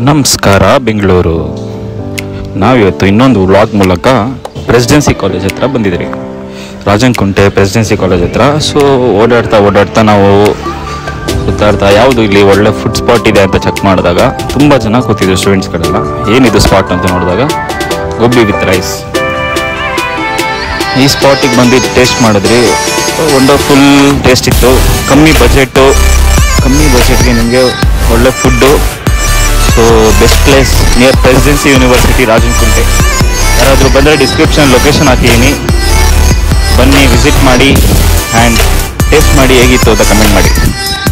ನಮಸ್ಕಾರ ಬೆಂಗಳೂರು ನಾವಿವತ್ತು ಇನ್ನೊಂದು ವ್ಲಾಗ್ ಮೂಲಕ ಪ್ರೆಸಿಡೆನ್ಸಿ ಕಾಲೇಜ್ ಹತ್ರ ಬಂದಿದ್ದೀರಿ ರಾಜನ್ ಕುಂಟೆ ಪ್ರೆಸಿಡೆನ್ಸಿ ಕಾಲೇಜ್ ಹತ್ರ ಸೊ ಓಡಾಡ್ತಾ ಓಡಾಡ್ತಾ ನಾವು ಸುತ್ತಾಡ್ತಾ ಯಾವುದು ಇಲ್ಲಿ ಒಳ್ಳೆ ಫುಡ್ ಸ್ಪಾಟ್ ಇದೆ ಅಂತ ಚೆಕ್ ಮಾಡಿದಾಗ ತುಂಬ ಜನ ಕೂತಿದ್ರು ಸ್ಟೂಡೆಂಟ್ಸ್ಗಳೆಲ್ಲ ಏನಿದು ಸ್ಪಾಟ್ ಅಂತ ನೋಡಿದಾಗ ಗೋಬಿ ವಿತ್ ರೈಸ್ ಈ ಸ್ಪಾಟಿಗೆ ಬಂದು ಟೇಸ್ಟ್ ಮಾಡಿದ್ರಿ ವಂಡರ್ಫುಲ್ ಟೇಸ್ಟ್ ಇತ್ತು ಕಮ್ಮಿ ಬಜೆಟು ಕಮ್ಮಿ ಬಜೆಟ್ಗೆ ನಿಮಗೆ ಒಳ್ಳೆ food so best place near Presidency University Rajanakunte ಯಾರಾದರೂ ಬಂದರೆ ಡಿಸ್ಕ್ರಿಪ್ಷನ್ ಲೊಕೇಶನ್ ಹಾಕಿದ್ದೀನಿ ಬನ್ನಿ ವಿಸಿಟ್ ಮಾಡಿ ಆ್ಯಂಡ್ ಟೇಸ್ಟ್ ಮಾಡಿ ಹೇಗಿತ್ತು ಅಂತ ಕಮೆಂಟ್ ಮಾಡಿ